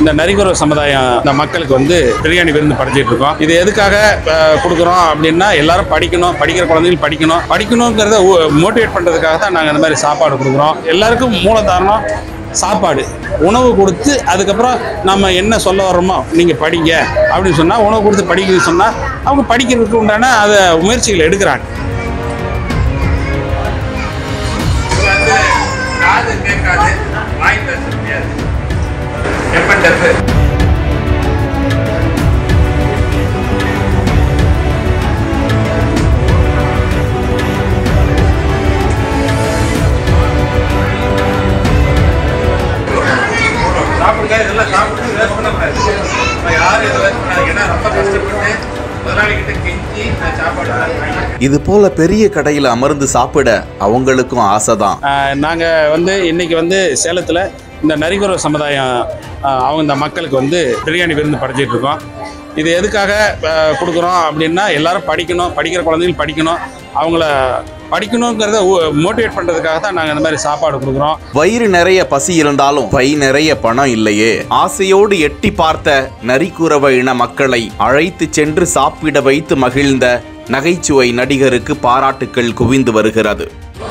இந்த நரிக்குறவர் சமுதாயம் இந்த மக்களுக்கு வந்து பிரியாணி விருந்து படைச்சிட்டு இருக்கோம் இது எதுக்காக அஹ், கொடுக்குறோம் அப்படின்னா எல்லாரும் படிக்கணும் படிக்கிற குழந்தைகள் படிக்கணும் படிக்கணுங்கிறத மோட்டிவேட் பண்ணுறதுக்காக தான் நாங்கள் இந்த மாதிரி சாப்பாடு கொடுக்குறோம் எல்லாருக்கும் மூலதாரணம் சாப்பாடு உணவு கொடுத்து அதுக்கப்புறம் நம்ம என்ன சொல்ல வர்றோமோ நீங்கள் படிங்க அப்படின்னு சொன்னால் உணவு கொடுத்து படிக்கணும்னு சொன்னால் அவங்க படிக்கிறதுக்கு உண்டான அதை முயற்சிகள் எடுக்கிறாங்க வந்து காது கேட்காது வாய் பேச முடியாது எப்பண்டப்பு சாப்பிடுங்க இதெல்லாம் சாப்பிட்டு வேஸ்ட் பண்ணக்கூடாது நம்ம யாரும் இதை வேஸ்ட் பண்ணாது ஏன்னா ரொம்ப கஷ்டப்பட்டு முதலாளிகிட்ட கெஞ்சி நான் சாப்பாடு வாங்கி இது போல பெரிய கடையில் அமர்ந்து சாப்பிட அவங்களுக்கும் ஆசைதான் நாங்கள் வந்து இன்னைக்கு வந்து சேலத்தில் இந்த நரிக்குறவர் சமுதாயம் ஆஹ், அவங்க இந்த மக்களுக்கு வந்து பிரியாணி விருந்து படைச்சிட்டு இருக்கோம் இது எதுக்காக ஆஹ், கொடுக்குறோம் அப்படின்னா எல்லாரும் படிக்கணும் படிக்கிற குழந்தைகள் படிக்கணும் அவங்கள படிக்கணுங்கிறத மோட்டிவேட் பண்ணுறதுக்காக தான் நாங்கள் இந்த மாதிரி சாப்பாடு கொடுக்குறோம் வயிறு நிறைய பசி இருந்தாலும் பை நிறைய பணம் இல்லையே ஆசையோடு எட்டி பார்த்த நரிக்குறவ இன மக்களை அழைத்து சென்று சாப்பிட வைத்து மகிழ்ந்த நகைச்சுவை நடிகருக்கு பாராட்டுக்கள் குவிந்து வருகிறது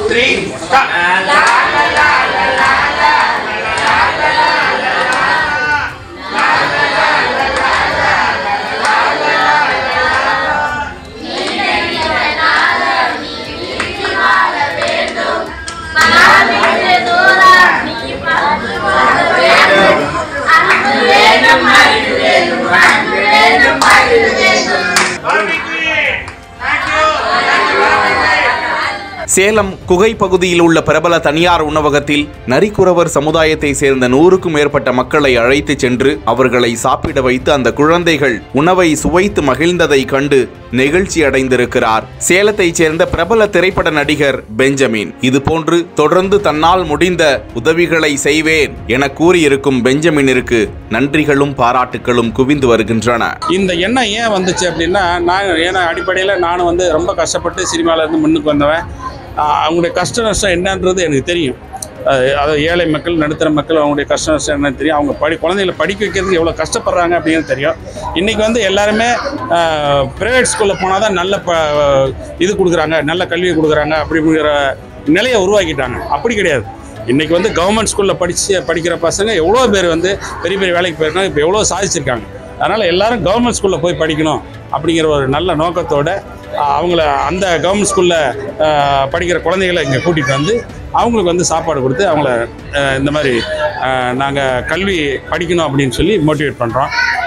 சேலம் குகை பகுதியில் உள்ள பிரபல தனியார் உணவகத்தில் நரிக்குறவர் சமுதாயத்தை சேர்ந்த நூறுக்கும் மேற்பட்ட மக்களை அழைத்து சென்று அவர்களை சாப்பிட வைத்து அந்த குழந்தைகள் உணவை சுவைத்து மகிழ்ந்ததை கண்டு நெகிழ்ச்சி அடைந்திருக்கிறார் சேலத்தைச் சேர்ந்த பிரபல திரைப்பட நடிகர் பெஞ்சமின் இதுபோன்று தொடர்ந்து தன்னால் முடிந்த உதவிகளை செய்வேன் என கூறியிருக்கும் பெஞ்சமினிற்கு நன்றிகளும் பாராட்டுகளும் குவிந்து வருகின்றன இந்த எண்ணம் ஏன் வந்துச்சு அப்படின்னா நான் ஏன்னா அடிப்படையில் நானும் வந்து ரொம்ப கஷ்டப்பட்டு சினிமாவில் இருந்து முன்னுக்கு வந்தவன் ஆஹ் அவங்களுடைய கஷ்ட நஷ்டம் என்னன்றது எனக்கு தெரியும் அஹ் அதாவது ஏழை மக்கள் நடுத்தர மக்கள் அவங்களுடைய கஷ்ட நஷ்டம் என்னன்னு தெரியும் அவங்க படி குழந்தைகளை படிக்க வைக்கிறதுக்கு எவ்வளோ கஷ்டப்படுறாங்க அப்படின்னு தெரியும் இன்றைக்கி வந்து எல்லாருமே ப்ரைவேட் ஸ்கூலில் போனால் தான் நல்ல ப இது கொடுக்குறாங்க நல்ல கல்வி கொடுக்குறாங்க அப்படிங்கிற நிலையை உருவாக்கிட்டாங்க அப்படி கிடையாது இன்றைக்கி வந்து கவர்மெண்ட் ஸ்கூலில் படித்து படிக்கிற பசங்க எவ்வளோ பேர் வந்து பெரிய பெரிய வேலைக்கு போயிருக்காங்க இப்போ எவ்வளோ சாதிச்சிருக்காங்க அதனால் எல்லாரும் கவர்மெண்ட் ஸ்கூலில் போய் படிக்கணும் அப்படிங்கிற ஒரு நல்ல நோக்கத்தோட அஹ், அவங்கள அந்த கவர்மெண்ட் ஸ்கூலில் படிக்கிற குழந்தைகளை இங்கே கூட்டிகிட்டு வந்து அவங்களுக்கு வந்து சாப்பாடு கொடுத்து அவங்கள அஹ், இந்த மாதிரி நாங்கள் கல்வி படிக்கணும் அப்படின்னு சொல்லி மோட்டிவேட் பண்ணுறோம்